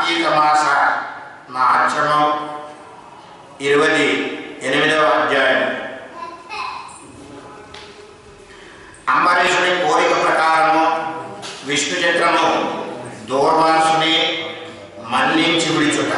కార్తీక మాస మహాత్సవం ఇరవై ఎనిమిదవ అధ్యాయం అంబరీషుని కోరిక ప్రకారము విష్ణు చక్రము దూర్వాసుని మన్నించి విడిచుట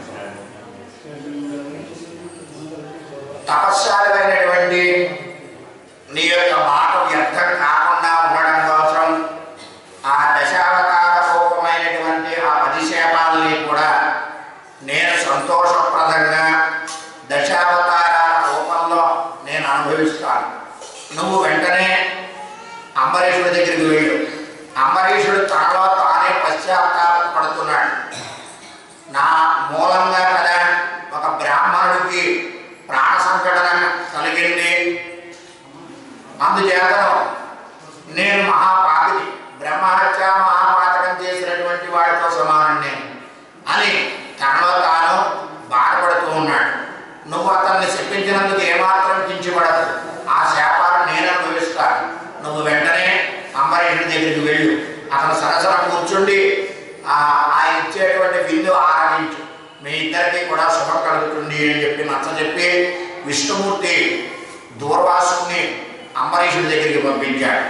తపస్సాలైనటువంటి నీ యొక్క మాట వ్యర్థం కాకుండా ఉండడం కోసం ఆ దశావతార రూపమైనటువంటి ఆ పది శాపాలని కూడా నేను సంతోషప్రదంగా దశావతారాల రూపంలో నేను అనుభవిస్తాను నువ్వు వెంటనే అంబరీషుడి దగ్గరికి వెళ్ళు అంబరీషుడు తనలో తానే పశ్చాత్తాపడుతున్నాడు నా మూలంగా కదా ఒక బ్రాహ్మణుడికి ప్రాణ సంకటన కలిగింది అందుచేతను నేను మహాపాపిని బ్రహ్మహత్య మహాపాతకం చేసినటువంటి వాడితో సమానం నేను అని తనలో తాను బాధపడుతూ ఉన్నాడు నువ్వు అతన్ని శప్పించినందుకు ఏమాత్రం కించబడదు ఆ శాపాలను నేను అనుభవిస్తాను నువ్వు వెంటనే అంబరీషుడి దగ్గరికి వెళ్ళు అతను సరసన కూర్చుండి ఆ ఆయన ఇచ్చేటువంటి విందు ఆరగించు మీ ఇద్దరికి కూడా శుభం కలుగుతుంది అని చెప్పి నచ్చ చెప్పి విష్ణుమూర్తి దూర్వాసుని అంబరీషుడి దగ్గరికి పంపించాడు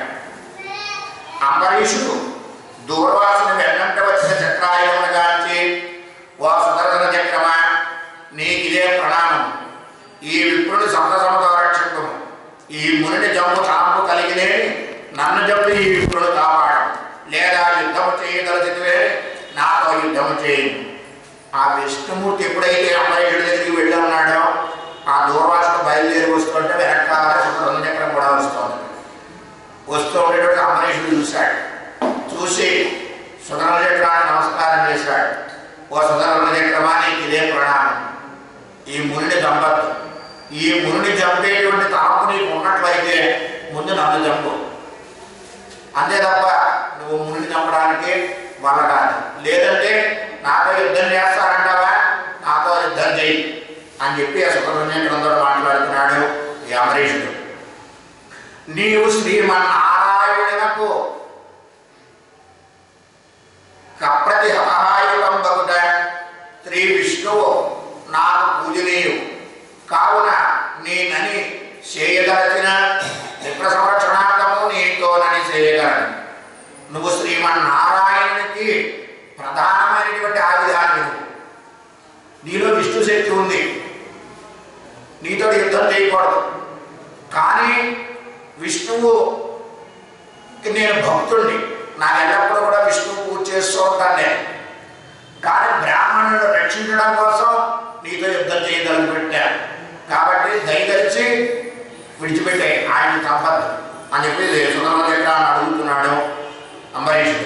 అంబరీషుడు దూర్వాసుని వెన్నంట వచ్చిన చక్రాయుధమును గాంచి ఓ సుదర్శన చక్రమా నీకిదే ప్రణామం ఈ విప్రుని సంతసమతో రక్షకుము ఈ మునిని జమ్ము చాంపు కలిగినే నన్ను జమ్ము ఈ విప్రుడు కాపాడు లేదా యుద్ధము చేయదలచితే నాతో యుద్ధము చేయి ఆ విష్ణుమూర్తి ఎప్పుడైతే అంబరీషుడి దగ్గరికి వెళ్ళి ఉన్నాడో ఆ దూర్వాసుడు బయలుదేరి వస్తుంటే వెనకాల సుదర్శన చక్రం కూడా వస్తుంది వస్తూ ఉండేటువంటి అంబరీషుడు చూశాడు చూసి సుధర్మ చక్రాన్ని నమస్కారం చేశాడు ఓ సుధర్మ చక్రమా నీకు ఇదే ప్రణామం ఈ మునిని చంపద్దు ఈ మునిని చంపేటువంటి తాపు నీకు ఉన్నట్లయితే ముందు నన్ను చంపు అంతే తప్ప నువ్వు మునిని చంపడానికి వల్ల కాదు లేదంటే నాతో యుద్ధం చేస్తానంటావా నాతో యుద్ధం చెయ్యి అని చెప్పి ఆ సుబ్రహ్మణ్యంతో మాట్లాడుతున్నాడు ఈ అమరీషుడు నీవు శ్రీమన్నారాయణకు కప్రతి హతహాయులం బగుట శ్రీ విష్ణువు నాకు పూజనీయు కావున నేనని చేయదలచిన విప్ర సంరక్షణార్థము నీతోనని చేయగలను నువ్వు శ్రీమన్నారాయణునికి ప్రధానమైనటువంటి ఆయుధాన్ని నువ్వు నీలో విష్ణు శక్తి ఉంది నీతో యుద్ధం చేయకూడదు కానీ విష్ణువుకి నేను భక్తుడిని నాకు ఎల్లప్పుడూ కూడా విష్ణువు పూజ చేస్తూ ఉంటాను నేను కానీ బ్రాహ్మణులను రక్షించడం కోసం నీతో యుద్ధం చేయదలు పెట్టాను కాబట్టి దయదలిచి విడిచిపెట్టాయి ఆయన తప్పదు అని చెప్పి సుధర్మ చక్రాన్ని అడుగుతున్నాడు అంబరీషుడు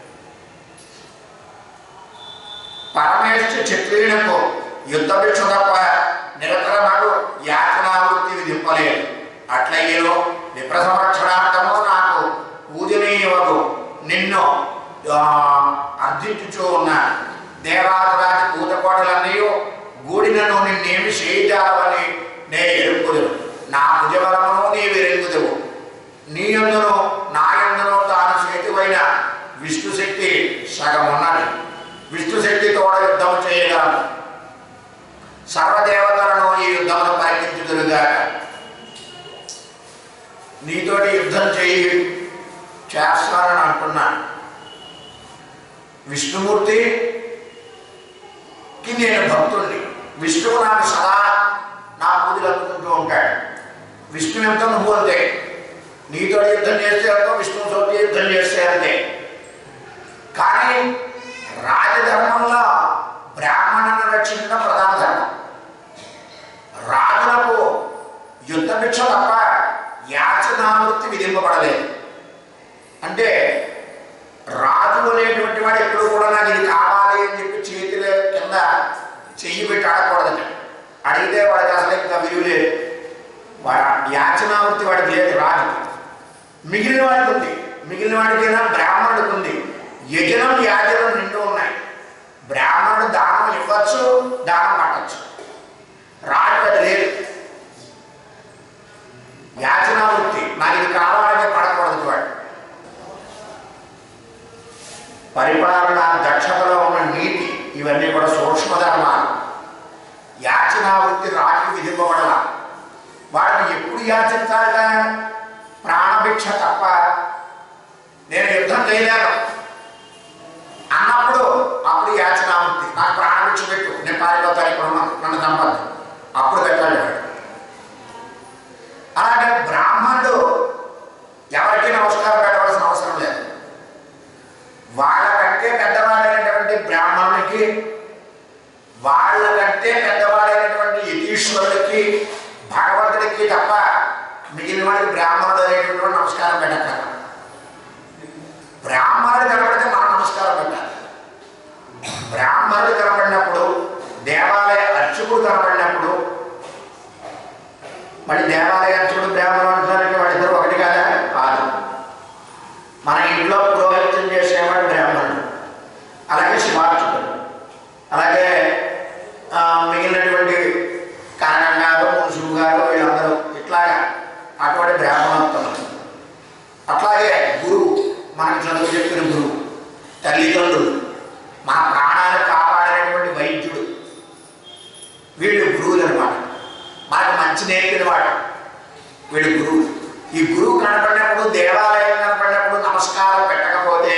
పరమేశ్వ క్షత్రియులకు యుద్ధ భిక్ష తప్ప నిరంతరమాడు యాచనావృత్తి విధింపలేదు అట్లయ్యేలో విప్ర సంరక్షణార్థము నాకు పూజనీయవకు నిన్ను ఆ, అర్థించుచూ ఉన్నాను దేవాదరాజ పూతకోటలన్నీ గూడినను నిన్నేమి చేయజాలని నే ఎరుపుదు నా భుజబలమును నీ వెరుగుదువు నీ యందును నా యందును తాను చేతివైన విష్ణు శక్తి సగం ఉన్నది విష్ణు శక్తి తోడ యుద్ధం చేయగలను సర్వదేవతలను ఈ యుద్ధమును పరికించుదురుగాక నీతోటి యుద్ధం చేయి చేస్తానని అంటున్నాను విష్ణుమూర్తికి నేను భక్తుడిని విష్ణువు నాకు సదా నా పూజలు అందుకుంటూ ఉంటాడు విష్ణు ఎంత నువ్వు అంతే నీతో యుద్ధం చేస్తే అంతో విష్ణువు తోటి యుద్ధం చేస్తే అంతే కానీ రాజధర్మంలో బ్రాహ్మణులను రక్షించడం ప్రధాన ధర్మం రాజులకు యుద్ధ భిక్ష తప్ప యాచనావృత్తి విధింపబడలేదు అంటే రాజు అనేటువంటి వాడు ఎప్పుడు కూడా నాకు ఇది కావాలి అని చెప్పి చేతిలో కింద చెయ్యి పెట్టి అడగకూడదట అడిగితే వాడికి అసలు ఇంకా విలువ లేదు వాడు యాచనావృత్తి వాడికి లేదు రాజు మిగిలిన వాడికి ఉంది మిగిలిన వాడికైనా బ్రాహ్మణుడికి ఉంది యజనం యాజనం రెండు ఉన్నాయి బ్రాహ్మణుడు దానం ఇవ్వచ్చు దానం పట్టచ్చు రాజు అది లేదు యాచనా వృత్తి నాకు ఇది కావాలంటే పడకూడదు వాడు పరిపాలన దక్షతలో ఉన్న నీతి ఇవన్నీ కూడా సూక్ష్మ ధర్మాలు యాచనావృత్తి రాజు విధింపబడాల వాడిని ఎప్పుడు యాచించాలట ప్రాణభిక్ష తప్ప నేను యుద్ధం చేయలేను అన్నప్పుడు అప్పుడు యాచనావృత్తి నాకు ప్రాణభిక్ష పెట్టు నేను పారిపోతాను ఇప్పుడు ఉన్నాను, నన్ను చంపద్దు అప్పుడు పెట్టాలి వాడు అలాగే బ్రాహ్మణుడు ఎవరికీ నమస్కారం పెట్టవలసిన అవసరం లేదు వాళ్ళకంటే పెద్దవాడైనటువంటి బ్రాహ్మణునికి వాళ్ళకంటే పెద్దవాడైనటువంటి యతీశ్వరుడికి భగవంతుడికి తప్ప మిగిలిన వాడికి బ్రాహ్మణుడు అనేటువంటి నమస్కారం పెట్టక్కర్ల బ్రాహ్మణుడు కనబడితే మనం నమస్కారం పెట్టాలి బ్రాహ్మణుడు కనబడినప్పుడు దేవాలయ అర్చకుడు కనబడినప్పుడు మళ్ళీ దేవాలయ అర్చకుడు బ్రాహ్మణుడు అంటారంటే వాళ్ళిద్దరు ఒకటి కాదా కాదు మన ఇంట్లో పురోహిత్యం చేసేవాడు బ్రాహ్మణుడు అలాగే శివార్చకుడు అలాగే ఆ, మిగిలినటువంటి కారణం గారు మున్సులు గారు వీళ్ళందరూ ఇట్లాగా అటువంటి బ్రాహ్మణోత్తములు అట్లాగే గురువు మనకి చదువు చెప్పిన గురువు తల్లిదండ్రులు మన ప్రాణాలు కాపాడేటువంటి వైద్యుడు వీళ్ళు గురువులు అనమాట మనకు మంచి నేర్పిన వాడు వీళ్ళు గురువు ఈ గురువు కనపడినప్పుడు దేవాలయం కనపడినప్పుడు నమస్కారం పెట్టకపోతే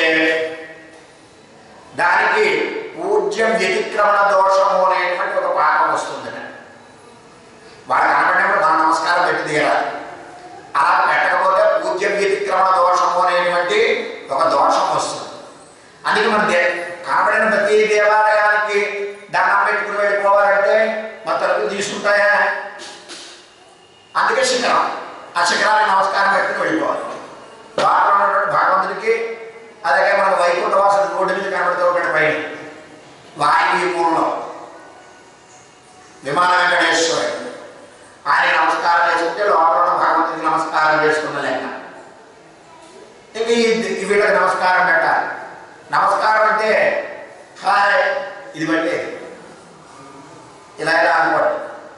దానికి పూజ్యం వ్యతిక్రమణ దోషము అనేటువంటి ఒక పాపం వస్తుంది వాడు కనపడినప్పుడు మనం నమస్కారం పెట్టి తీరాలి అలా పెట్టకపోతే పూజ్య వ్యతిక్రమణ దోషము అనేటువంటి ఒక దోషం వస్తుంది అందుకే మన దే కనపడిన ప్రతి దేవాలయానికి దండం పెట్టుకుని వెళ్ళిపోవాలంటే మన తరపు తీసుకుంటాయా అందుకే శిఖరం ఆ శిఖరానికి నమస్కారం పెట్టుకుని వెళ్ళిపోవాలి వాటిలో ఉన్నటువంటి భగవంతుడికి అలాగే మన వైకుంఠ వాసుడు రోడ్డు మీద కనబడుతూ ఉంటాడు పైన వాయువు మూలంలో విమాన వెంకటేశ్వరుడు ఆయన నమస్కారం చేసుకుంటే లోపల ఉన్న భగవంతుడికి నమస్కారం చేసుకున్న లెక్క ఇంక ఈ- ఈ వీళ్ళకి నమస్కారం పెట్టాలి నమస్కారం అంటే హాయ్ ఇది బట్టి ఇలా ఇలా అనుకోండి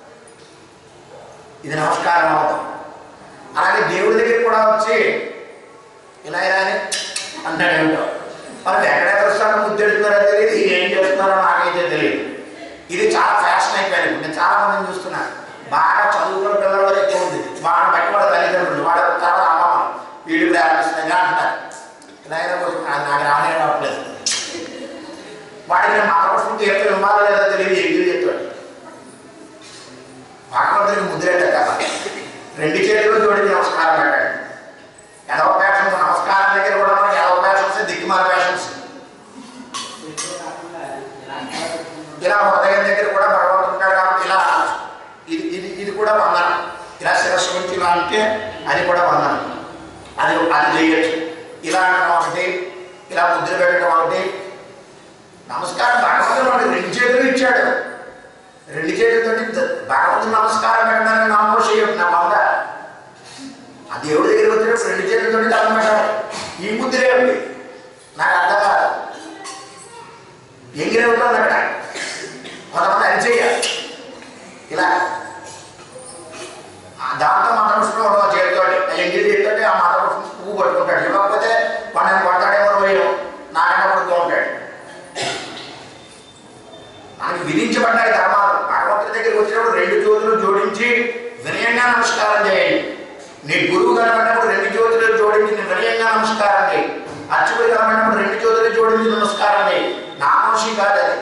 ఇది నమస్కారం అవుతాం అలాగే దేవుడి దగ్గర కూడా వచ్చి ఇలా ఇలా అని అంటాడు ఏమిటో మరి ఎక్కడెక్కడ వస్తాడో ముద్దెడుతున్నారో తెలియదు ఇది ఏం చేస్తున్నారో నాకైతే తెలియదు ఇది చాలా ఫ్యాషన్ అయిపోయింది ఇప్పుడు నేను చాలా మందిని చూస్తున్నా బాగా చదువుకున్న పిల్లలు ఎక్కువ ఉంది వాడు బట్టి వాళ్ళ తల్లిదండ్రులు వాడు తర్వాత అమ్మమ్మ వీళ్ళు ఇప్పుడు ఆలోచిస్తున్నాయి అంటారు ఇలా ఇలా కోసం అది నాకు రానే రావట్లేదు వాడికి నేను మతపక్షం తీర్థం ఇవ్వాలో లేదో తెలియదు ఎగ్గులు చెప్తాడు భగవంతుడికి ముద్రేట కదా రెండు చేతులు జోడించి నమస్కారం పెట్టండి ఎదవ ప్యాషన్స్ నమస్కారం దగ్గర కూడా మనకి ఎదవ ప్యాషన్స్ దిక్కుమాల ప్యాషన్స్ ఇలా హృదయం దగ్గర కూడా భగవంతుడు ఉంటాడు కాబట్టి ఇలా అనాలి. ఇది ఇది ఇది కూడా వందనం ఇలా శిరస్సు నుంచి ఇలా అంటే అది కూడా వందనం అది అది చేయొచ్చు ఇలా అనడం ఒకటి ఇలా ముద్ర పెట్టడం ఒకటి నమస్కారం భగవంతుడు మనకి రెండు చేతులు ఇచ్చాడు రెండు చేతులతో భగవంతుడు నమస్కారం పెట్టడానికి నామోషయం నా బాధ ఆ దేవుడి దగ్గరికి వచ్చినప్పుడు రెండు చేతులతో దండం పెట్టాలి ఈ ముద్రే ఉంది నాకు అర్థం కాదు ఎంగిరే ఉంటుంది అక్కడ కొంతమంది అది చెయ్యాలి ఇలా ఆ దాంతో మంత్రపుష్పం ఉండవు చేతితో ఎంగిరి చేతితో ఆ మంత్రపుష్పం పువ్వు పట్టుకుంటాడు ఇవ్వకపోతే వాడిని కొడతాడేమో వేయడం నారాయణ పడుతూ ఉంటాడు మనకి విధించబడ్డాయి ధర్మాలు భగవంతుడి దగ్గరికి వచ్చినప్పుడు రెండు చేతులు జోడించి వినయంగా నమస్కారం చేయండి నీ గురువు కనబడినప్పుడు రెండు చేతులు జోడించి నీ వినయంగా నమస్కారం చేయి అర్చకుడు కనబడినప్పుడు రెండు చేతులు జోడించి నమస్కారం చేయి నామోషి కాదు అది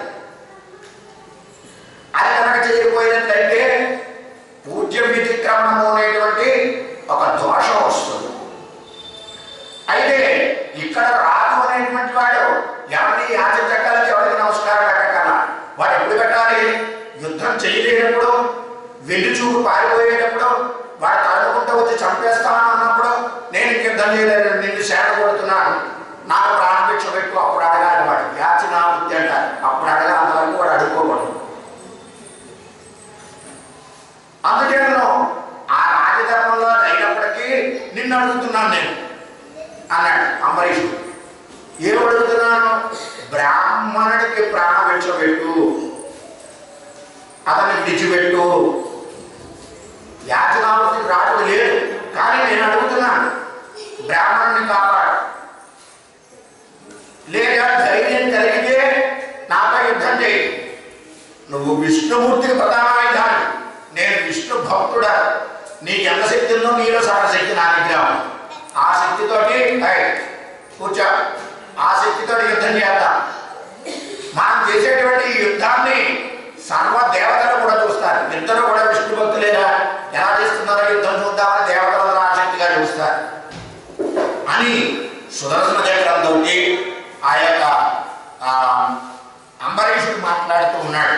అది కనుక చేయకపోయినట్లయితే పూజ్య వ్యతిక్రమణము అనేటువంటి ఒక దోషం వస్తుంది అయితే ఇక్కడ రాజు అనేటువంటి వాడు ఎవరిని యాచించగలదు ఎవరికి నమస్కారం పెట్టగల వాడు ఎప్పుడు పెట్టాలి యుద్ధం చేయలేనప్పుడు వెళ్లి చూపు పారిపోయేటప్పుడు వాడు తరుముకుంటూ వచ్చి చంపేస్తాను అన్నప్పుడు నేను ఇంక యుద్ధం చేయలేదు నిన్ను సేవ కొడుతున్నాను నాకు ప్రాణభిక్ష పెట్టు అప్పుడు అడగాలి వాడు యాచనా వృత్తి అంటారు అప్పుడు అడగాలి అంతవరకు వాడు అడుక్కోకూడదు అందుచేతను ఆ రాజధర్మంలో అయినప్పటికీ నిన్ను అడుగుతున్నాను నేను అన్నాడు అంబరీషుడు ఏం అడుగుతున్నాను బ్రాహ్మణుడికి ప్రాణభిక్ష పెట్టు అతన్ని విడిచిపెట్టు యాచనావృత్తి రాజు లేదు కానీ నేను అడుగుతున్నాను బ్రాహ్మణుడిని కాపాడు లేదా ధైర్యం కలిగితే నాతో యుద్ధం చేయి నువ్వు విష్ణుమూర్తికి ప్రధానమైదాన్ని నేను విష్ణు భక్తుడా నీకు ఎంత శక్తి ఉందో నీలో సగం శక్తి నా దగ్గర ఉంది. ఆ శక్తితోటి ఏయ్, కూర్చో ఆ శక్తితోటి యుద్ధం చేద్దాం మనం చేసేటువంటి ఈ యుద్ధాన్ని సర్వ దేవతలు కూడా చూస్తారు ఇద్దరు కూడా విష్ణు భక్తులేనా ఎలా చేస్తున్నారో యుద్ధం చూద్దామని దేవతలు ఆసక్తిగా చూస్తారు అని సుదర్శన చక్రంతో ఆ యొక్క ఆ, అంబరీషుడు మాట్లాడుతూ ఉన్నాడు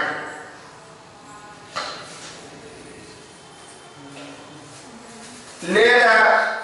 లేదా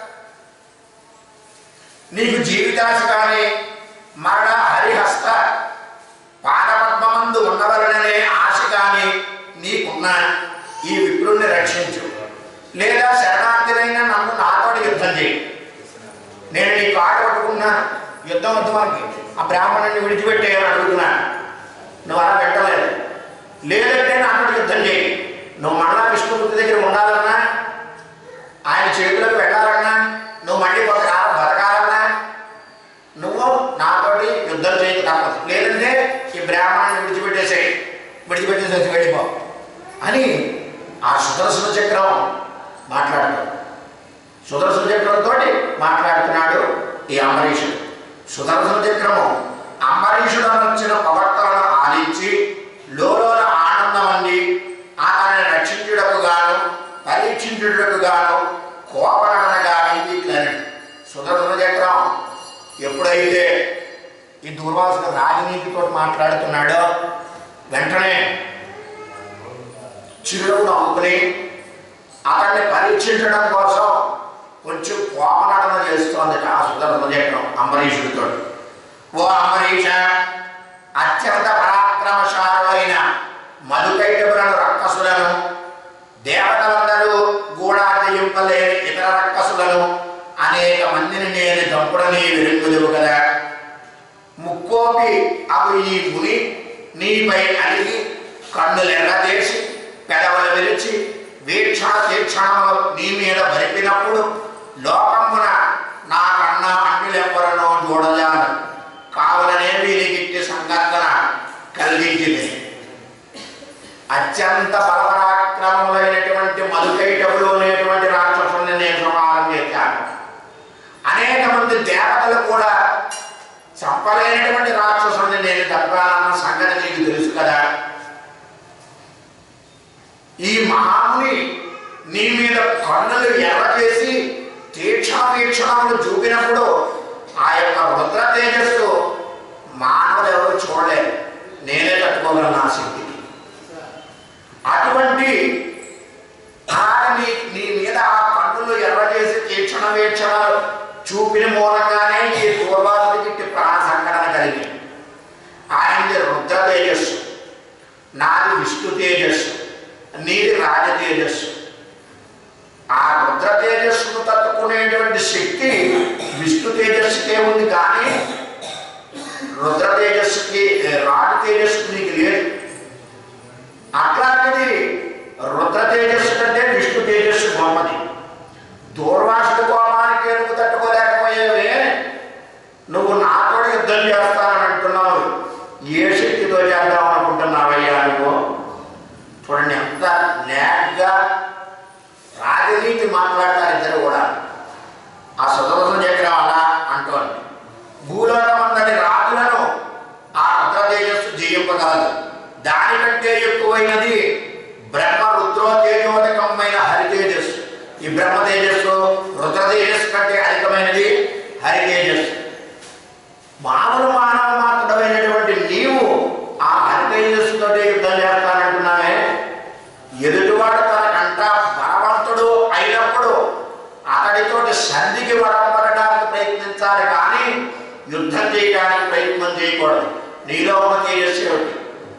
నీకు జీవితాశ కానీ మరణ హరిహస్త పాదపద్మమందు ఉన్నవలననే ఆశ కానీ నీకున్న ఈ విప్రుణ్ణి రక్షించు లేదా శరణార్థినైన నన్ను నాతోటి యుద్ధం చేయి నేను నీ కాడు పట్టుకున్నాను యుద్ధం వద్దు మనకి ఆ బ్రాహ్మణుని విడిచిపెట్టేయని అడుగుతున్నాను నువ్వు అలా పెట్టలేదు లేదంటే నాతో యుద్ధం చేయి నువ్వు మళ్ళా విష్ణుమూర్తి దగ్గర ఉండాలన్నా ఆయన చేతులకు వెళ్ళాలన్నా నువ్వు మళ్ళీ కొంతకాలం బతకాలన్నా నువ్వు నాతోటి యుద్ధం చేయక తప్పదు లేదంటే ఈ బ్రాహ్మణుని విడిచిపెట్టేసేయి విడిచిపెట్టేసేసి వెళ్ళిపో అని ఆ సుదర్శన చక్రం మాట్లాడుతాడు సుదర్శన చక్రంతో మాట్లాడుతున్నాడు ఈ అంబరీషుడు సుదర్శన చక్రము అంబరీషుడు వచ్చిన ప్రవర్తనను ఆలించి లోలోన ఆనందం అంది అతన్ని రక్షించుటకు గాను పరీక్షించుటకు గాను కోపనడన గాని ఇట్లని సుదర్శన చక్రం ఎప్పుడైతే ఈ దూర్వాసుడు రాజనీతితో మాట్లాడుతున్నాడో వెంటనే చిరునవ్వు నవ్వుకుని అతన్ని పరీక్షించడం కోసం కొంచెం కోపనటన చేస్తోంది ఆ సుదర్శన చక్రం అంబరీషుడితో ఓ అంబరీష అత్యంత పరాక్రమశాలులైన మధుకైటములను రక్కసులను దేవతలందరూ గూఢాజయింపలేని ఇతర రక్కసులను అనేక మందిని నేను చంపుడని వెలుగుదువు కదా ముక్కోపి అవి ఈ ముని నీపై అడిగి కన్నులు ఎర్రదేసి పెదవులు విరిచి వీక్షణ తీక్షణములు నీ మీద భరిపినప్పుడు లోకమున నాకన్నా అన్యులెవ్వరనో చూడజాను కావులనే వీరికిట్టి సంగర్దన కలిగించింది అత్యంత బలపరాక్రమములైనటువంటి మధుకైటములు అనేటువంటి రాక్షసుల్ని నేను సంహారం చేశాను అనేక మంది దేవతలు కూడా చంపలేనటువంటి రాక్షసుల్ని నేను చంపాలన్న సంగతి నీకు తెలుసు కదా ఈ మహాముని నీ మీద కన్నులు ఎర్ర చేసి తీక్షణ వీక్షణములు చూపినప్పుడు ఆ యొక్క రుద్ర తేజస్సు మానవులు ఎవరు చూడలేరు నేనే తట్టుకోగలను ఆ శక్తికి అటువంటి అలాగే నీ నీ మీద ఆ కన్నులు ఎర్ర చేసి తీక్షణ వీక్షణలు చూపిన మూలంగానే ఈ పూర్వాసుడికి ఇట్టి ప్రాణ సంకటన కలిగింది ఆయనది రుద్ర తేజస్సు నాది విష్ణు తేజస్సు నీది రాజ తేజస్సు ఆ రుద్ర తేజస్సును తట్టుకునేటువంటి శక్తి విష్ణు తేజస్సుకే ఉంది కానీ రుద్ర తేజస్సుకి రాజ తేజస్సు నీకు లేదు అట్లాంటిది రుద్ర తేజస్సు కంటే విష్ణు తేజస్సు గొప్పది దూర్వాసుడి కోపానికి నువ్వు తట్టుకోలేకపోయావే నువ్వు నాతో యుద్ధం చేస్తానని అంటున్నావు ఏ శక్తితో చేద్దాం అనుకుంటున్నావయ్యా నువ్వు చూడండి ఎంత నేగ్గా రాజనీతి మాట్లాడతారు ఇద్దరు కూడా ఆ సుదర్శన చక్రం అలా అంటోంది భూలోకం అందరి రాజులను ఆ రుద్ర తేజస్సు జయింపగలదు దానికంటే ఎక్కువైనది బ్రహ్మ రుద్రో తేజోదకమైన హరి తేజస్సు ఈ బ్రహ్మ తేజస్సు రుద్ర తేజస్సు కంటే అధికమైనది హరి తేజస్సు మామూలు మానవ మాత్రమైనటువంటి నీవు ఆ హరి తేజస్సుతో యుద్ధం చేస్తానంటున్నావే ఎదుటివాడు తనకంట బలవంతుడు అయినప్పుడు అతడితోటి సంధికి వడపడడానికి ప్రయత్నించాలి కానీ యుద్ధం చేయడానికి ప్రయత్నం చేయకూడదు నీలో ఉన్న తేజస్సు ఏమిటి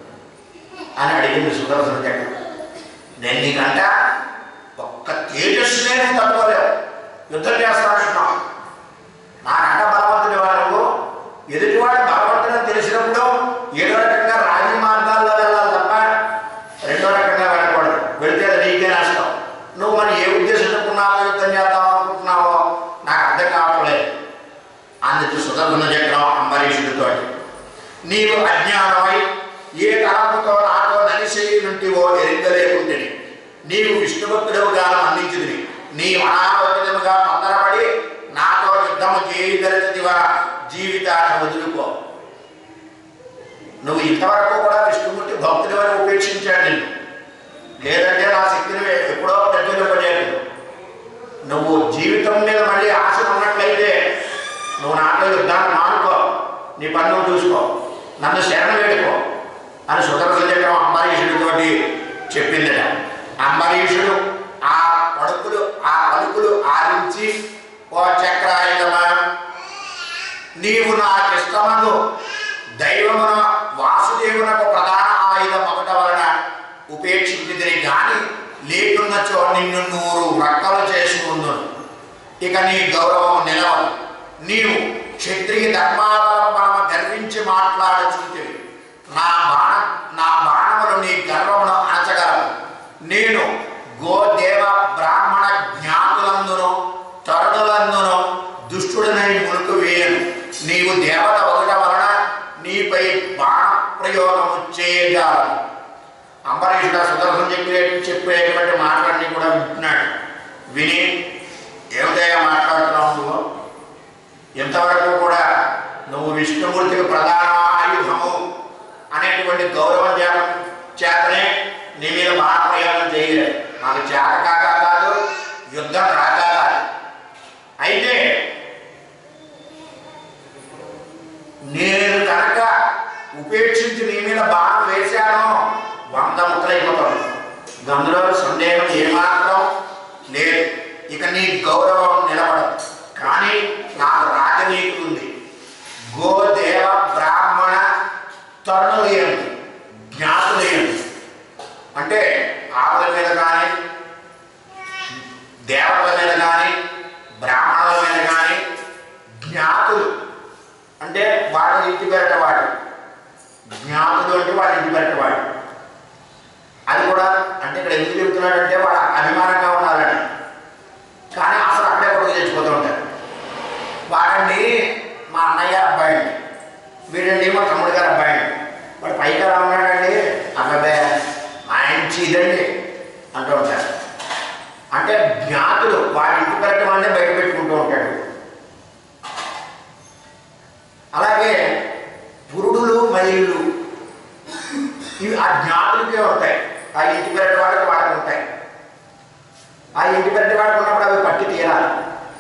అని అడిగింది సుదర్శన చక్రం నేను నీకంట ఒక్క తేజస్సునే నువ్వు తట్టుకోలేవు యుద్ధం చేస్తానంటున్నావు నాకంట బలవంతుడి వారు ఎదుటివాడు బలవంతుడని తెలిసినప్పుడు ఏడో రకంగా రాజీ మార్గాల్లో వెళ్ళాలి తప్ప రెండో రకంగా వెళ్ళకూడదు వెళితే అది నీకే నష్టం నువ్వు మరి ఏ ఉద్దేశించుకున్నావో యుద్ధం చేద్దాం అనుకుంటున్నావో నాకు అర్థం కావట్లేదు అందుకు సుదర్శన చక్రం అంబరీషుడితో నీవు అజ్ఞానమై ఏ తలంపుతో నాతో నలిసి విష్ణుమూర్తివో ఎరింగలేకుంటుని నీవు విష్ణుభక్తుడవుగా అందించుదిని నీ అనాలోచితముగా తొందరపడి నాతో యుద్ధము చేయదలచితివా జీవితాన్ని వదులుకో నువ్వు ఇంతవరకు కూడా విష్ణుమూర్తి భక్తుడు అని ఉపేక్షించాడు నిన్ను లేదంటే నా శక్తిని ఎప్పుడో పెద్దలు పడేది నువ్వు జీవితం మీద మళ్ళీ ఆశ ఉన్నట్లయితే నువ్వు నాతో యుద్ధాన్ని మానుకో నీ పని నువ్వు చూసుకో నన్ను శరణ వేడుకో అని సుదర్శన చక్రం అంబరీషుడితోటి చెప్పిందట అంబరీషుడు ఆ పడుకులు ఆ పలుకులు ఆరించి ఓ చక్రాయుధమా నీవు నాకిష్టమను దైవమున వాసుదేవునకు ప్రధాన ఆయుధం ఒకట వలన ఉపేక్షించిదిని గాని లేకున్నచో నిన్ను నూరు రక్కలు చేసుకుందును ఇక నీ గౌరవం నిలవదు నీవు క్షత్రియ ధర్మావలంబనము గర్వించి మాట్లాడుచుంటివి నా బాణ నా బాణములు నీ గర్వమును అణచగలవు నేను గోదేవ బ్రాహ్మణ జ్ఞాతులందును తరుణులందును దుష్టుడనై మునుకు వేయను నీవు దేవత ఒకట వలన నీపై బాణ ప్రయోగము చేయజాలను అంబరీషుడు సుదర్శన చెప్పే చెప్పేటువంటి మాటలన్నీ కూడా వింటున్నాడు విని ఏమిటయ్యా మాట్లాడుతున్నావు నువ్వు ఇంతవరకు కూడా నువ్వు విష్ణుమూర్తికి ప్రధాన ఆయుధము అనేటువంటి గౌరవం చేత చేతనే నీ మీద బాణ ప్రయోగం చేయలేదు నాకు చేత కాక కాదు యుద్ధం రాక కాదు అయితే నేను కనుక ఉపేక్షించి నీ మీద బాణం వేశాను వంద ముక్కలైపోతాను అందులో సందేహం ఏమాత్రం లేదు ఇక నీ గౌరవం నిలబడదు కానీ నాకు రాజనీతి ఉంది గోదేవ బ్రాహ్మణ తరుణులేయండి జ్ఞాతులేయండి అంటే ఆవుల మీద కానీ దేవతల మీద కానీ బ్రాహ్మణుల మీద కానీ జ్ఞాతులు అంటే వాళ్ళ ఇంటి పెరటవాడు జ్ఞాతులు అంటే వాళ్ళ ఇంటి పెరటవాడు అది కూడా అంటే ఇక్కడ ఎందుకు చెబుతున్నాడంటే వాడు అభిమానంగా ఉన్నారని కానీ అసలు అక్కడే కొడుకు తెచ్చిపోతూ ఉంటారు వాడండి మా అన్నయ్య అబ్బాయి అండి వీడండి మా తమ్ముడు గారు అబ్బాయి అండి వాడు పైకి ఎలా ఉన్నాడండి అబ్బాయి మంచి ఇదండి అంటూ ఉంటారు అంటే జ్ఞాతులు వాడి ఇంటి పెరగడం అంటే బయట పెట్టుకుంటూ ఉంటాడు అలాగే పురుడులు మహిళలు ఇవి ఆ జ్ఞాతులకే ఉంటాయి ఆ ఇంటి పెరటి వాళ్ళకి వాళ్ళకి ఉంటాయి ఆ ఇంటి పెరటి వాళ్ళకి ఉన్నప్పుడు అవి పట్టి తీరాలి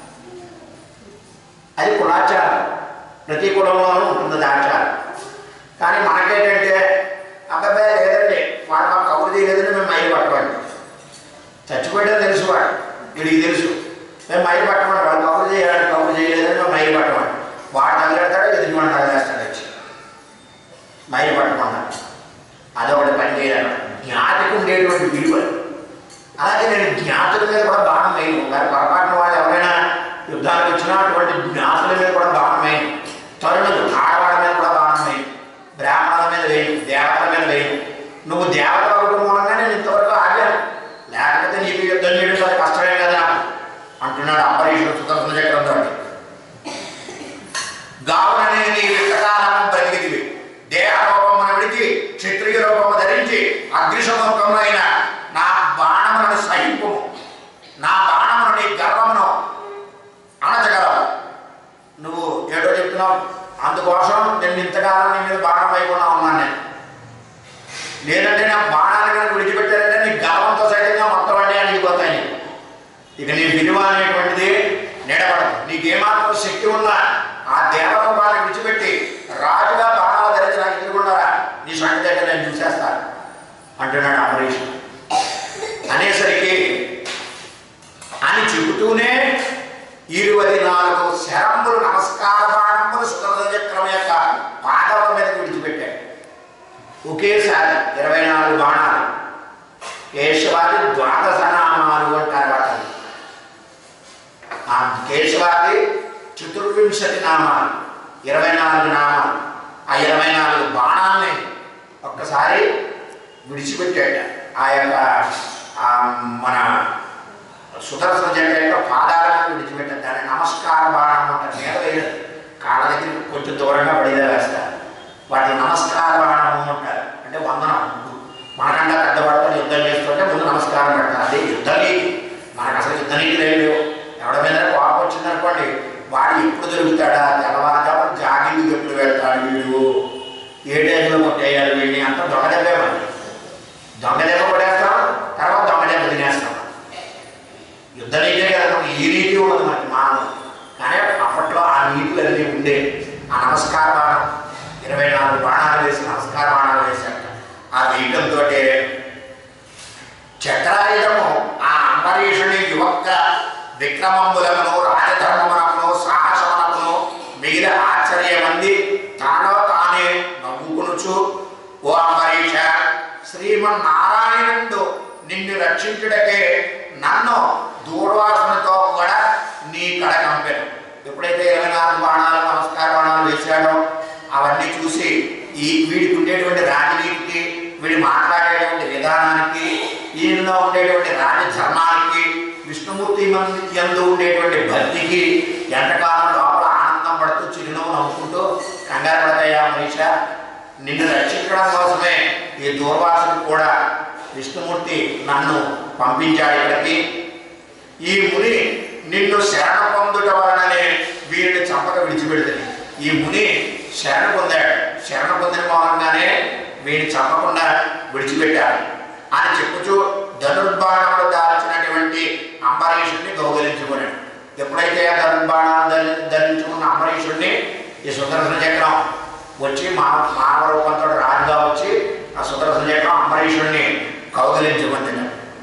అది కులాచారం ప్రతి కులంలోనూ ఉంటుంది అది ఆచారం కానీ మనకేంటంటే అబ్బాయి లేదండి వాడు మాకు కబురు చేయలేదని మేము మైలు పట్టమండి చచ్చిపోయడం తెలుసు వాడు వీడికి తెలుసు మేము మైలు పట్టమండి వాడు కబురు చేయాలి కబురు చేయలేదని మేము మైలు పట్టమండి వాడు తగిలేస్తాడు ఎదుటి వాడు తగిలేస్తాడు వచ్చి మైలు పట్టమన్నా అదొకటి పని చేయాలి జ్ఞాతికి ఉండేటువంటి విలువ అలాగే నేను జ్ఞాతుల మీద కూడా బాణం వేయను మరి పొరపాటున వాళ్ళు ఎవరైనా యుద్ధానికి వచ్చినా అటువంటి జ్ఞాతుల మీద కూడా బాణం వేయను తరుణులు ఆడవాళ్ళ మీద కూడా బాణం వేయను బ్రాహ్మణుల మీద వేయను దేవతల మీద వేయను నువ్వు దేవతల అవడం మూలంగా నేను ఇంతవరకు ఆగాను లేకపోతే నీకు యుద్ధం చేయడం చాలా కష్టమే కదా అంటున్నాడు అంబరీషుడు సుదర్శన చక్రంతో గావుననే నీ విత్తకాలం బ్రతికిదివి దేహ రూపమును విడిచి క్షత్రియ రూపము ధరించి అగ్నిశముఖమైన నా బాణములను సహింపు నా బాణమును నీ గర్వమును అణచగలవు నువ్వు ఏడో చెప్తున్నావు అందుకోసం నేను ఇంతకాలం నీ మీద బాణం వేయకుండా ఉన్నాను నేను లేదంటే నా బాణాన్ని కనుక విడిచిపెట్టారంటే నీ గర్వంతో సైతంగా మొత్తం అన్నీ అణిగిపోతాయి నీకు ఇక నీ విలువ అనేటువంటిది నిలబడదు నీకేమాత్రం శక్తి ఉన్నా ఆ దేవరూపాన్ని విడిచిపెట్టి రాజుగా బాణాలు ధరించి నాకు ఎదుర్కొన్నారా నీ సంగతి దగ్గర నేను చూసేస్తాను అంటున్నాడు అమరీష్ అనేసరికి అని చెబుతూనే ఇరువది నాలుగు శరంబులు నమస్కార బాణములు సుదర్శన చక్రం యొక్క పాదముల మీద విడిచిపెట్టాడు ఒకేసారి ఇరవై నాలుగు బాణాలు కేశవాది ద్వాదశ నామాలు అంటారు వాటిని ఆ కేశవాది చతుర్వింశతి నామాలు ఇరవై నాలుగు నామాలు ఆ ఇరవై నాలుగు బాణాలని ఒక్కసారి విడిచిపెట్టాడు ఆ యొక్క ఆ మన సుదర్శన జంట యొక్క పాదాలను విడిచిపెట్టాడు దాన్ని నమస్కార బాణం అంటారు మీద వేయదు కాళ్ళ దగ్గర కొంచెం దూరంగా పడిదా వేస్తారు వాటిని నమస్కార బాణం అంటారు అంటే వందనం మనకంటే పెద్దవాడితో అది యుద్ధ నీతి మనకు అసలు యుద్ధ నీతి లేవు ఎవడి మీద కోపం వచ్చిందనుకోండి వాడు ఎప్పుడు దొరుకుతాడా తెల్లవారుజామున జాగింగ్ ఎప్పుడు వెళ్తాడు వీడు ఏ టైంలో కొట్టేయాలి వీడిని అంత దొంగ దెబ్బే మరి దొంగ దెబ్బ కొట్టేస్తాం తర్వాత దొంగ దెబ్బ తినేస్తాం యుద్ధ నీతే కదా ఈ నీతి ఉండదు మనకి మానవం కానీ అప్పట్లో ఆ నీతులు అన్నీ ఉండే ఆ నమస్కార బాణం ఇరవై నాలుగు బాణాలు వేసి నమస్కార బాణాలు వేశాక ఆ వేయటంతో చక్రాయుధము ఆ అంబరీషుని యువక విక్రమములను రాజధర్మమునకును సాహసమునకును మిగిలిన ఆశ్చర్యమంది తనలో తానే నవ్వుకునుచు ఓ అంబరీష శ్రీమన్నారాయణుడు నిన్ను రక్షించుటకే నన్ను దూర్వాసనతో కూడా నీ కడ కంపెను ఎప్పుడైతే ఇరవై నాలుగు బాణాలు నమస్కార బాణాలు వేశాడో అవన్నీ చూసి ఈ వీడికి ఉండేటువంటి రాజనీతికి వీడి మాట్లాడేటువంటి విధానానికి ఈయనలో ఉండేటువంటి రాజధర్మానికి విష్ణుమూర్తి మంది ఎందు ఉండేటువంటి భక్తికి ఎంతకాలం లోపల ఆనందం పడుతూ చిరునవ్వు నవ్వుకుంటూ కంగారు పడతాయా మనిష నిన్ను రక్షించడం కోసమే ఈ దూర్వాసుడు కూడా విష్ణుమూర్తి నన్ను పంపించాడు ఇక్కడికి ఈ ముని నిన్ను శరణ పొందుట వలననే వీరిని చంపక విడిచిపెడుతుంది ఈ ముని శరణ పొందాడు శరణ పొందిన మూలంగానే వీడిని చంపకుండా విడిచిపెట్టారు అని చెప్పుచూ ధనుర్బాణములు దాల్చినటువంటి అంబరీషుడిని గౌగలించుకున్నాడు ఎప్పుడైతే ఆ ధనుర్బాణాలు ధరి ధరించుకున్న అంబరీషుడిని ఈ సుదర్శన చక్రం వచ్చి మానవ మానవ రూపంతో రాజుగా వచ్చి ఆ సుదర్శన చక్రం అంబరీషుడిని కౌగలించుకుంటున్నాడు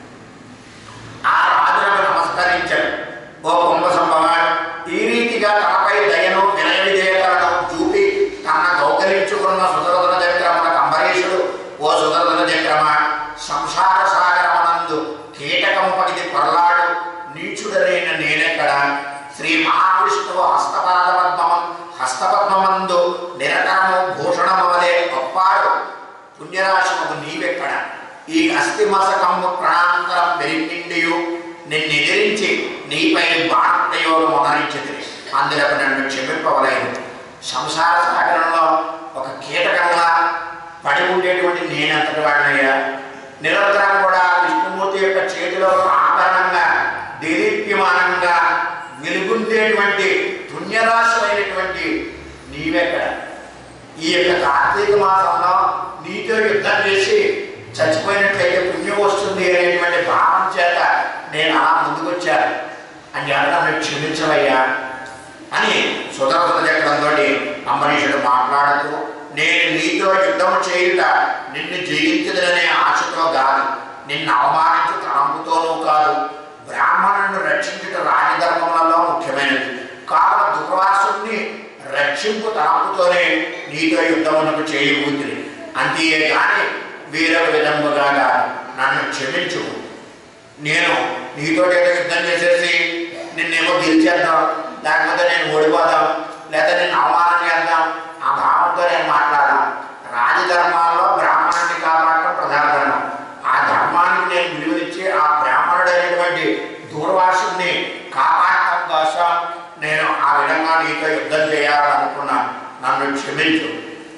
ఆ రాజులకు నమస్కరించాడు ఓ కుంభ సంభవ ఈ రీతిగా తనపై దయను వినయ విధేయతలను చూపి తన గౌకరించుకున్న సుదర్శన చక్రమునకు అంబరీషుడు ఓ సుదర్శన చక్రమ సంసార సాగరమనందు కీటకము పగిది పొరలాడు నీచుడరైన నేనెక్కడ శ్రీ మహావిష్ణువు హస్తపాద పద్మము హస్తపద్మమందు నిరతరము భూషణము వలె ఒప్పాడు పుణ్యరాశిమకు నీవెక్కడ ఈ అస్థి మసకము ప్రాణాంతరం పెరిగిండియు నిన్ను ఎదిరించి నీపై బాణప్రయోగం ఉదరించింది అందులో నన్ను క్షమింపవలేదు సంసార సాగరంలో ఒక కీటకంగా పడి ఉండేటువంటి నేనంతటి వాడినయ్యా నిరంతరం కూడా విష్ణుమూర్తి యొక్క చేతిలో ఆభరణంగా దేదీప్యమానంగా వెలుగుండేటువంటి పుణ్యరాశులైనటువంటి నీవెక్కడ ఈ యొక్క కార్తీక మాసంలో నీతో యుద్ధం చేసి చచ్చిపోయినట్లయితే పుణ్యం వస్తుంది అనేటువంటి భావం చేత నేను అలా ముందుకొచ్చాను అని నన్ను క్షమించవయ్యా అని సుదర్శన చక్రంతో అంబరీషుడు మాట్లాడుతూ నేను నీతో యుద్ధం చేయుట నిన్ను జయించదనే ఆశతో కాదు నిన్ను అవమానించు తలంపుతోనూ కాదు బ్రాహ్మణుని రక్షించుట రాజధర్మములలో ముఖ్యమైనది కావున దుర్వాసుని రక్షింపు తలంపుతోనే నీతో యుద్ధమునకు చేయబూతుని అంతే కానీ వేరొక విధముగా కాదు నన్ను క్షమించు నేను నీతో ఏదో యుద్ధం చేసేసి నిన్నేమో గెలిచేద్దాం లేకపోతే నేను ఓడిపోదాం లేదా నేను అవమానం చేద్దాం ఆ భావంతో నేను మాట్లాడాను రాజధర్మాల్లో బ్రాహ్మణుడిని కాపాడటం ప్రధాన ధర్మం ఆ ధర్మానికి నేను విలువనిచ్చి ఆ బ్రాహ్మణుడైనటువంటి దూర్వాసుని కాపాడటం కోసం నేను ఆ విధంగా నీతో యుద్ధం చేయాలని అనుకున్నాను నన్ను క్షమించు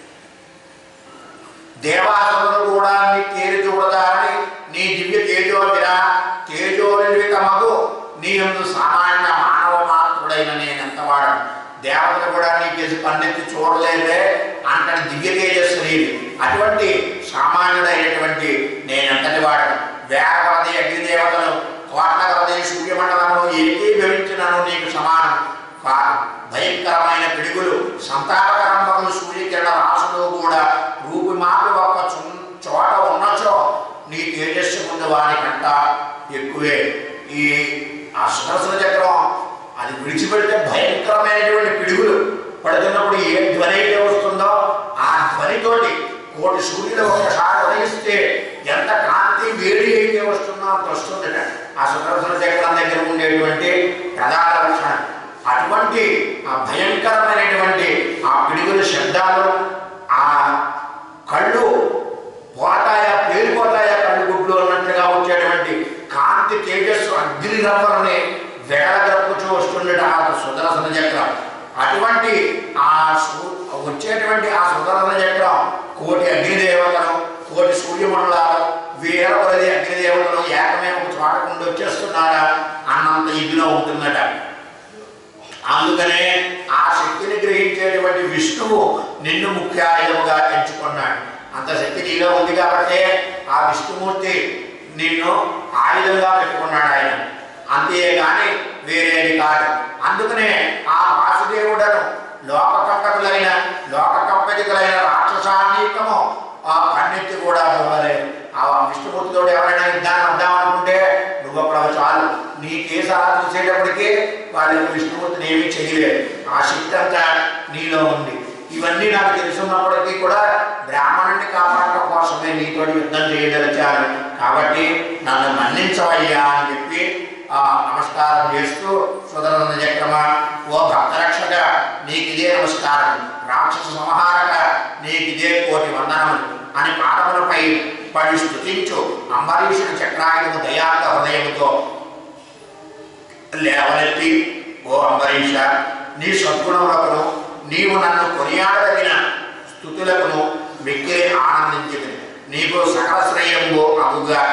దేవాసురులు కూడా నీ తేరు చూడదారని నీ దివ్య తేజోవిరా తేజోన్వితమగు నీ యందు సామాన్య మానవ మాత్రుడైన నేనెంత వాడను దేవతలు కూడా నీ కేసు కన్నెత్తి చూడలేదే అంతటి దివ్య తేజస్సు నీది అటువంటి సామాన్యుడైనటువంటి నేనెంతటి వాడను వేల కొలది అగ్నిదేవతలు కోట్ల కొలది సూర్యమండలము ఏకీభవించినను నీకు సమానం కాదు భయంకరమైన పిడుగులు సంతాపకరంబకులు సూర్యకిరణ రాసులు కూడా రూపి మాపి ఒక్క చున్- చోట ఉన్నచో నీ తేజస్సు ముందు వానికంట ఎక్కువే ఈ ఆ సుదర్శన చక్రం అది విడిచిపెడితే భయంకరమైనటువంటి పిడుగులు పడుతున్నప్పుడు ఏ ధ్వని అయితే వస్తుందో ఆ ధ్వనితోటి కోటి సూర్యులు ఒక్కసారి ఉదయిస్తే ఎంత కాంతి వేడి అయితే వస్తుందో అంత వస్తుందట ఆ సుదర్శన చక్రం దగ్గర ఉండేటువంటి ప్రధాన లక్షణం అటువంటి ఆ భయంకరమైనటువంటి ఆ పిడుగుల శబ్దాలు ఆ కళ్ళు పోతాయా పేలిపోతాయా కళ్ళు గుడ్లు అన్నట్టుగా వచ్చేటువంటి కాంతి తేజస్సు అగ్ని రవ్వలని వెడగరపుచూ వస్తుండట ఆ సుదర్శన చక్రం అటువంటి ఆ సు- వచ్చేటువంటి ఆ సుదర్శన చక్రం కోటి అగ్నిదేవతలు కోటి సూర్యమండలాలు వేల కొలది అగ్నిదేవతలు ఏకమే ఒక చోట చూడకుండా వచ్చేస్తున్నాడా అన్నంత ఇదిలో ఉంటుందట అందుకనే ఆ శక్తిని గ్రహించేటువంటి విష్ణువు నిన్ను ముఖ్య ఆయుధముగా ఎంచుకున్నాడు అంత శక్తి నీలో ఉంది కాబట్టి ఆ విష్ణుమూర్తి నిన్ను ఆయుధంగా పెట్టుకున్నాడు ఆయన అంతేగాని వేరేది కాదు అందుకనే ఆ వాసుదేవుడను లోకకంటకులైన లోకకంపటికులైన రాక్షసానీకము ఆ కన్నెత్తి కూడా ఇవ్వలేదు ఆ విష్ణుమూర్తితో ఎవరైనా యుద్ధాన్ని వద్దాం అనుకుంటే నువ్వు అప్పుడు చాలు నీ కేసు అలా చూసేటప్పటికీ వాళ్ళకి విష్ణుమూర్తిని ఏమీ చేయలేదు ఆ శక్తి అంతా నీలో ఉంది ఇవన్నీ నాకు తెలుసున్నప్పటికీ కూడా బ్రాహ్మణుడిని కాపాడటం కోసమే నీతో యుద్ధం చేయదలిచాను కాబట్టి నన్ను మన్నించవయ్యా అని చెప్పి ఆ నమస్కారం చేస్తూ సుదర్శన చక్రమ ఓ భక్తరక్షక నీకు ఇదే నమస్కారం రాక్షస సంహారక నీకు ఇదే కోటి వందనములు అని పాదములపై పడి స్థుతించు అంబరీషుడు చక్రాయుధము దయార్థ హృదయముతో లేవనెత్తి ఓ అంబరీష నీ సద్గుణములకును నీవు నన్ను కొనియాడదగిన స్థుతులకును మిక్కిలి ఆనందించింది నీకు సకల శ్రేయంబు అగుగాక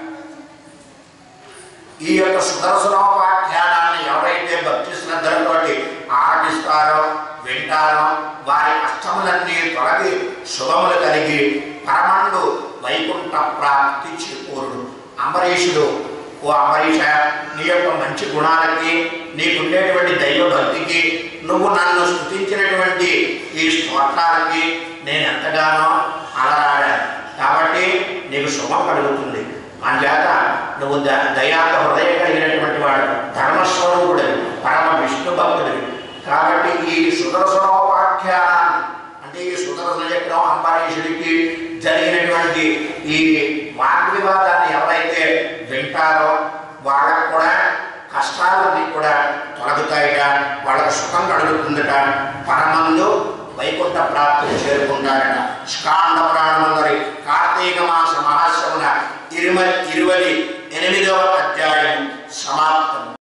ఈ యొక్క సుదర్శనోపాఖ్యానాన్ని ఎవరైతే భక్తి శ్రద్ధలతోటి ఆరాధిస్తారో వింటారో వారి కష్టములన్నీ తొలగి శుభములు కలిగి పరమండు వైకుంఠ ప్రాప్తి చేకూరుడు అంబరీషుడు ఓ అంబరీష నీ యొక్క మంచి గుణాలకి నీకుండేటువంటి దైవ భక్తికి నువ్వు నన్ను స్థుతించినటువంటి ఈ స్తోత్రాలకి నేను ఎంతగానో అలరాడాను కాబట్టి నీకు శుభం కలుగుతుంది అంచేత నువ్వు ద దయాత హృదయం కలిగినటువంటి వాడు ధర్మస్వరూపుడివి పరమ విష్ణు భక్తుడివి కాబట్టి ఈ సుదర్శనోపాఖ్యానాన్ని అంటే ఈ సుదర్శన చక్రం అంబరీషుడికి జరిగినటువంటి ఈ వాగ్వివాదాన్ని ఎవరైతే వింటారో వాళ్ళకు కూడా కష్టాలన్నీ కూడా తొలగుతాయిట వాళ్ళకు సుఖం కలుగుతుందట పరమందు వైకుంఠ ప్రాప్తిని చేరుకుంటారట స్కాండ పురాణమందరి కార్తీక మాస మహాశ్రమున ఇరుమ ఇరువది ఎనిమిదవ అధ్యాయం సమాప్తం